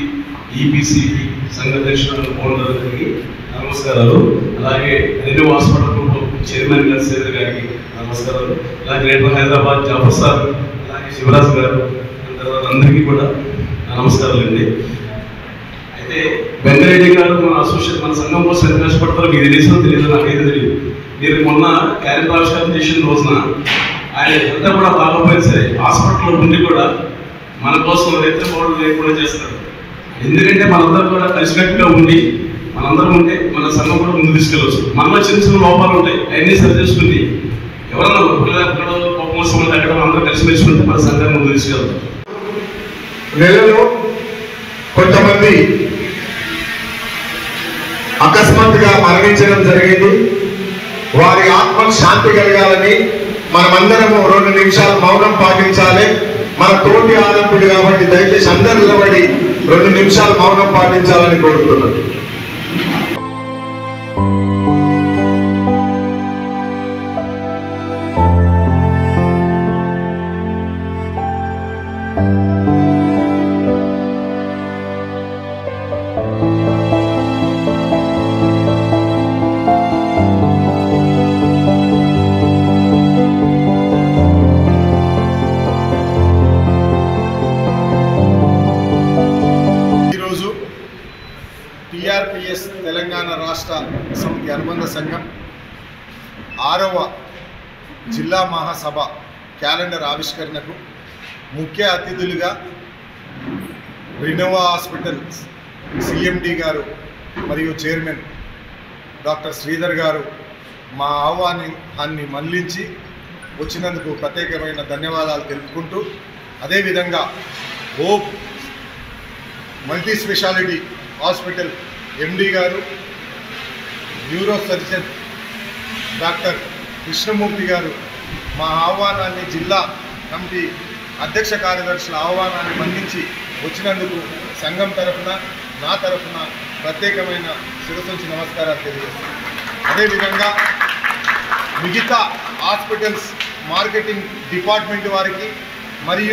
EPC సంఘ అధ్యక్షుడు owner గారికి నమస్కారాలు అలాగే రెన్యూ హాస్పిటల్ గ్రూప్ చైర్మన్ గారు సేదర్ గారికి నమస్కారాలు అలాగే గ్రేటర్ హైదరాబాద్ జాఫర్ సార్ అలాగే శివరాజ్ గారు తర్వాత అందరికీ కూడా నా నమస్కారాలు అండి అయితే వెంకరెడ్డి గారు మన అసోసియేట్ మన సంఘం కోసం ఎంత కష్టపడతారో మీకు తెలియదో తెలియదు నాకైతే తెలియదు మీరు మొన్న క్యారెక్టర్ ఆవిష్కారం చేసిన రోజున ఆయన ఎంత కూడా బాగోపోయినా సరే హాస్పిటల్లో ఉండి కూడా మన కోసం రైతు బోర్డు లేకుండా చేస్తారు ఎందుకంటే మనందరం కూడా కలిసికట్టుగా ఉండి మనందరం ఉంటే మన సంఘం కూడా ముందు తీసుకెళ్ళవచ్చు మనలో చిన్న చిన్న లోపాలు ఉంటాయి అవన్నీ సరి చేసుకుని ఎవరన్నా ఒకళ్ళు ఎక్కడో కోపం వస్తుంది అక్కడ అందరూ కలిసి మెచ్చుకుంటే మన సంఘాన్ని ముందు తీసుకెళ్తాం నెలలో కొంతమంది అకస్మాత్తుగా మరణించడం జరిగింది వారి ఆత్మకు శాంతి కలగాలని మనమందరము రెండు నిమిషాలు మౌనం పాటించాలి మన తోటి ఆరంభుడు కాబట్టి దయచేసి అందరు నిలబడి రెండు నిమిషాలు మౌనం పాటించాలని కోరుతున్నాను ఈరోజు టిఆర్పిఎస్ తెలంగాణ రాష్ట్ర సమితి అనుబంధ సంఘం ఆరవ జిల్లా మహాసభ క్యాలెండర్ ఆవిష్కరణకు ముఖ్య అతిథులుగా రినోవా హాస్పిటల్ సిఎండి గారు మరియు చైర్మన్ డాక్టర్ శ్రీధర్ గారు మా ఆహ్వానాన్ని మళ్లించి వచ్చినందుకు ప్రత్యేకమైన ధన్యవాదాలు తెలుపుకుంటూ అదేవిధంగా Hope multi speciality hospital MD గారు న్యూరో సర్జన్ డాక్టర్ కృష్ణమూర్తి గారు మా ఆహ్వానాన్ని జిల్లా కమిటీ అధ్యక్ష కార్యదర్శుల ఆహ్వానాన్ని మన్నించి వచ్చినందుకు సంఘం తరఫున నా తరఫున ప్రత్యేకమైన శిరసొంచి నమస్కారాలు తెలియజేస్తాను అదేవిధంగా మిగతా హాస్పిటల్స్ మార్కెటింగ్ డిపార్ట్మెంట్ వారికి మరియు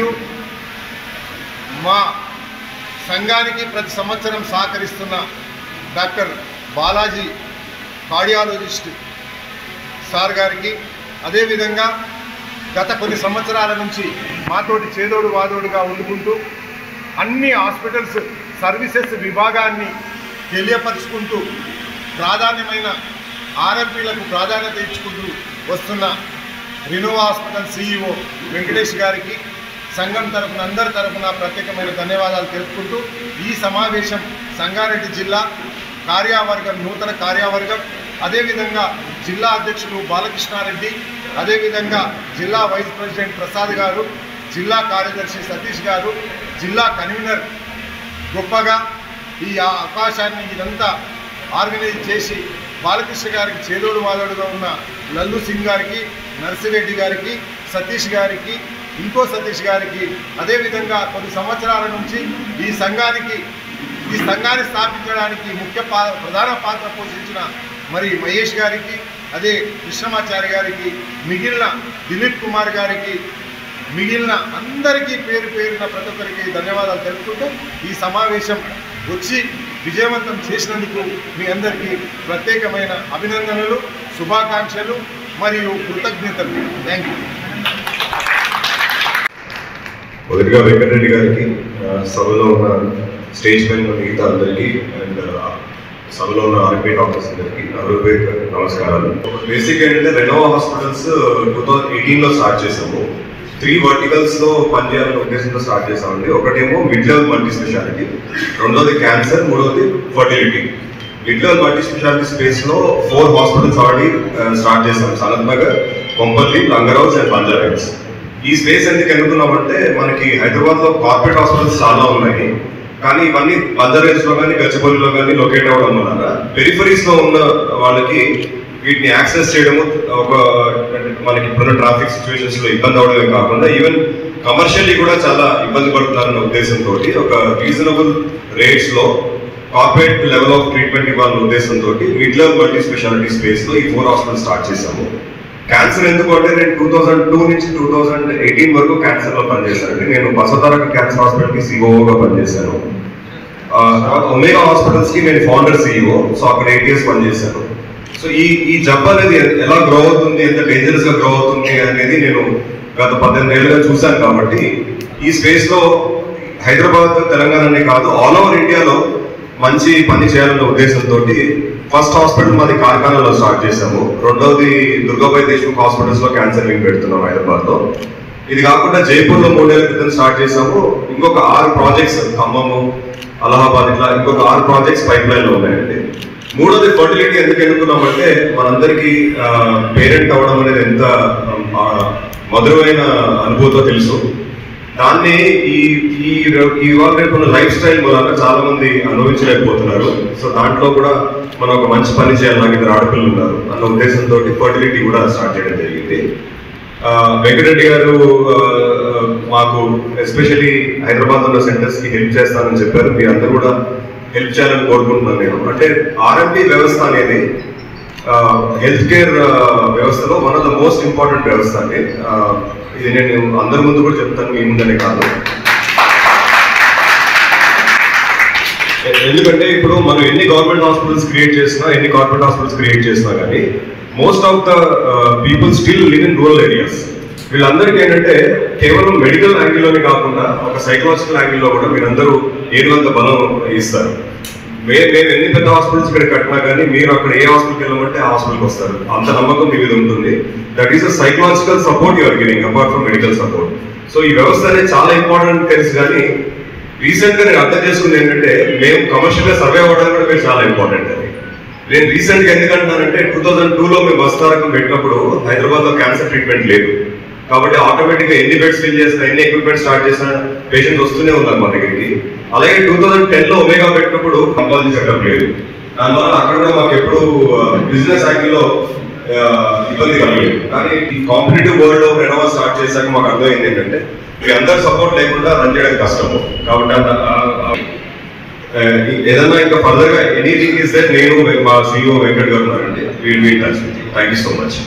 మా సంఘానికి ప్రతి సంవత్సరం సహకరిస్తున్న డాక్టర్ బాలాజీ కార్డియాలజిస్ట్ సార్ గారికి అదేవిధంగా గత కొన్ని సంవత్సరాల నుంచి మాతోటి చేదోడు వాదోడుగా ఉండుకుంటూ అన్ని హాస్పిటల్స్ సర్వీసెస్ విభాగాన్ని తెలియపరుచుకుంటూ ప్రాధాన్యమైన ఆర్ఎంపీలకు ప్రాధాన్యత ఇచ్చుకుంటూ వస్తున్న రినోవా హాస్పిటల్ సిఇఓ వెంకటేష్ గారికి సంఘం తరఫున అందరి తరఫున ప్రత్యేకమైన ధన్యవాదాలు తెలుపుకుంటూ ఈ సమావేశం సంగారెడ్డి జిల్లా కార్యవర్గం నూతన కార్యవర్గం అదేవిధంగా జిల్లా అధ్యక్షుడు బాలకృష్ణారెడ్డి అదేవిధంగా జిల్లా వైస్ ప్రెసిడెంట్ ప్రసాద్ గారు జిల్లా కార్యదర్శి సతీష్ గారు జిల్లా కన్వీనర్ గొప్పగా ఈ అవకాశాన్ని ఇదంతా ఆర్గనైజ్ చేసి బాలకృష్ణ గారికి చేదోడు వాదోడుగా ఉన్న లల్లు సింగ్ గారికి నర్సిరెడ్డి గారికి సతీష్ గారికి ఇంకో సతీష్ గారికి అదేవిధంగా కొన్ని సంవత్సరాల నుంచి ఈ సంఘానికి ఈ సంఘాన్ని స్థాపించడానికి ముఖ్య పా ప్రధాన పాత్ర పోషించిన మరి మహేష్ గారికి అదే కృష్ణమాచారి గారికి మిగిలిన దిలీప్ కుమార్ గారికి మిగిలిన అందరికీ పేరు పేరున ప్రతి ఒక్కరికి ధన్యవాదాలు తెలుపుకుంటూ ఈ సమావేశం వచ్చి విజయవంతం చేసినందుకు మీ అందరికీ ప్రత్యేకమైన అభినందనలు శుభాకాంక్షలు మరియు కృతజ్ఞతలు థ్యాంక్ యూ మొదటిగా వెంకటరెడ్డి గారికి ఆ, సభలో ఉన్న స్టేజ్ పైన ఉన్న మిగతా అందరికీ అండ్ సభలో ఉన్న ఆర్పీ డాక్టర్స్ అందరికీ నా హృదయపూర్వక నమస్కారాలు బేసిక్ ఏంటంటే Renova hospitals two thousand eighteen లో స్టార్ట్ చేసాము త్రీ వర్టికల్స్ లో పనిచేయాలనే ఉద్దేశంతో స్టార్ట్ చేసామండి ఒకటేమో మిడ్ లెవెల్ మల్టీ స్పెషాలిటీ రెండోది క్యాన్సర్ మూడోది fertility mid level multi speciality space లో ఫోర్ హాస్పిటల్స్ ఆల్రెడీ స్టార్ట్ చేసాం సనత్ నగర్ కొంపల్లి లంగరౌస్ అండ్ బంజారాస్ ఈ స్పేస్ ఎందుకు ఎన్నుకున్నామంటే మనకి హైదరాబాద్ లో కార్పొరేట్ హాస్పిటల్స్ చాలా ఉన్నాయి కానీ ఇవన్నీ బంజారాస్ లో కానీ గచ్చిబౌలిలో కానీ లొకేట్ అవ్వడం వలన పెరిఫరీస్ లో ఉన్న వాళ్ళకి వీటిని యాక్సెస్ చేయడము ఒక మనకి ఇప్పుడున్న ట్రాఫిక్ సిచ్యువేషన్స్ లో ఇబ్బంది అవడమే కాకుండా ఈవెన్ కమర్షియల్లీ కూడా చాలా ఇబ్బంది పడుతున్నారన్న ఉద్దేశంతో ఒక రీజనబుల్ రేట్స్ లో కార్పొరేట్ లెవెల్ ఆఫ్ ట్రీట్మెంట్ ఇవ్వాలన్న ఉద్దేశంతో mid level multi speciality space లో ఈ ఫోర్ హాస్పిటల్ స్టార్ట్ చేశాము క్యాన్సర్ ఎందుకు అంటే నేను టూ థౌసండ్ టూ నుంచి టూ థౌసండ్ ఎయిటీన్ వరకు క్యాన్సర్ లో పనిచేశాను అంటే నేను బసవతారక క్యాన్సర్ హాస్పిటల్ కి సిఓగా పనిచేశాను ఆ, తర్వాత ఒమేగా హాస్పిటల్స్ కి నేను ఫౌండర్ సిఇఓ సో అక్కడ ఎయిట్ ఇయర్స్ పనిచేశాను సో ఈ ఈ జబ్బు అనేది ఎలా గ్రో అవుతుంది ఎంత డేంజరస్ గా గ్రో అవుతుంది అనేది నేను గత పద్దెనిమిది ఏళ్ళుగా చూశాను కాబట్టి ఈ స్పేస్ లో హైదరాబాద్ తెలంగాణనే కాదు ఆల్ ఓవర్ ఇండియాలో మంచి పని చేయాలన్న ఉద్దేశంతో ఫస్ట్ హాస్పిటల్ మాది కార్ఖానాలో స్టార్ట్ చేశాము రెండవది దుర్గాబాయ్ దేశ్ముఖ్ హాస్పిటల్స్ లో క్యాన్సర్ వింగ్ పెడుతున్నాం హైదరాబాద్ లో ఇది కాకుండా జైపూర్ లో మూడేళ్ల క్రితం స్టార్ట్ చేశాము ఇంకొక ఆరు ప్రాజెక్ట్స్ ఖమ్మము అలహాబాద్ ఇట్లా ఇంకొక ఆరు ప్రాజెక్ట్స్ పైప్ లైన్ లో ఉన్నాయండి మూడోది ఫర్టిలిటీ ఎందుకు ఎన్నుకున్నామంటే మనందరికీ పేరెంట్ అవ్వడం అనేది ఎంత ఆ, మధురమైన అనుభూతో తెలుసు దాన్ని ఈ ఈ ఇవాళ రేపు లైఫ్ స్టైల్ మూలంగా చాలా మంది అనుభవించలేకపోతున్నారు సో దాంట్లో కూడా మనం ఒక మంచి పని చేయాలి నాకు ఇద్దరు ఆడపిల్లలు ఉన్నారు అన్న ఉద్దేశంతో ఫర్టిలిటీ కూడా స్టార్ట్ చేయడం జరిగింది ఆ, వెంకటరెడ్డి గారు ఆ, మాకు ఎస్పెషల్లీ హైదరాబాద్ ఉన్న సెంటర్స్ కి హెల్ప్ చేస్తానని చెప్పారు మీ అందరూ కూడా హెల్ప్ చేయాలని కోరుకుంటున్నాను నేను అంటే ఆర్ఎంపీ వ్యవస్థ అనేది హెల్త్ కేర్ వ్యవస్థలో one of the most important వ్యవస్థ అండి ఆ, ఇది నేను అందరి ముందు కూడా చెప్తాను మీ ముందనే కాదు ఎందుకంటే ఇప్పుడు మనం ఎన్ని గవర్నమెంట్ హాస్పిటల్స్ క్రియేట్ చేసినా ఎన్ని కార్పొరేట్ హాస్పిటల్స్ క్రియేట్ చేసినా కానీ most of the people still live in rural areas వీళ్ళందరికీ ఏంటంటే కేవలం మెడికల్ యాంగిల్లోనే కాకుండా ఒక సైకలాజికల్ యాంగిల్లో కూడా మీరందరూ ఏడువంత బలం ఇస్తారు మే మేము ఎన్ని పెద్ద హాస్పిటల్స్ ఇక్కడ కట్టినా కానీ మీరు అక్కడ ఏ హాస్పిటల్కి వెళ్ళమంటే ఆ హాస్పిటల్కి వస్తారు అంత నమ్మకం మీ మీద ఉంటుంది that is a psychological support you are giving apart from medical support so ఈ వ్యవస్థ అనేది చాలా ఇంపార్టెంట్ తెలుసు కానీ రీసెంట్ గా నేను అర్థం చేసుకుంది ఏంటంటే మేము కమర్షియల్ గా సర్వే అవ్వడానికి కూడా మీరు చాలా ఇంపార్టెంట్ అది నేను రీసెంట్ గా ఎందుకంటున్నానంటే టూ థౌసండ్ టూ లో మేము బస్ తారకం పెట్టినప్పుడు హైదరాబాద్ లో క్యాన్సర్ ట్రీట్మెంట్ లేదు కాబట్టి ఆటోమేటిక్ గా ఎన్ని బెడ్స్ ఫిల్ చేసినా ఎన్ని ఎక్విప్మెంట్ స్టార్ట్ చేసినా పేషెంట్స్ వస్తూనే ఉన్నారు మా దగ్గరికి అలాగే టూ థౌసండ్ టెన్ లో ఒమేగా పెట్టినప్పుడు కంపాలజీ సెటప్ లేదు దానివల్ల అక్కడ కూడా మాకు ఎప్పుడు బిజినెస్ యాంగిల్ లో ఆ, ఇబ్బంది కలగలేదు కానీ ఈ కాంపిటేటివ్ వరల్డ్ లో రెనోవా స్టార్ట్ చేశాక మాకు అర్థమైంది ఏంటంటే మీ అందరి సపోర్ట్ లేకుండా రన్ చేయడం కష్టము కాబట్టి అంత- ఆ- ఆ- ఆ, ఏదన్నా ఇంకా ఫర్దర్ గా ఎనీథింగ్ ఇస్ దట్ నేను మా సిఇఓ వెంకట్ గారు ఉన్నారండి we'll be touch thank you so much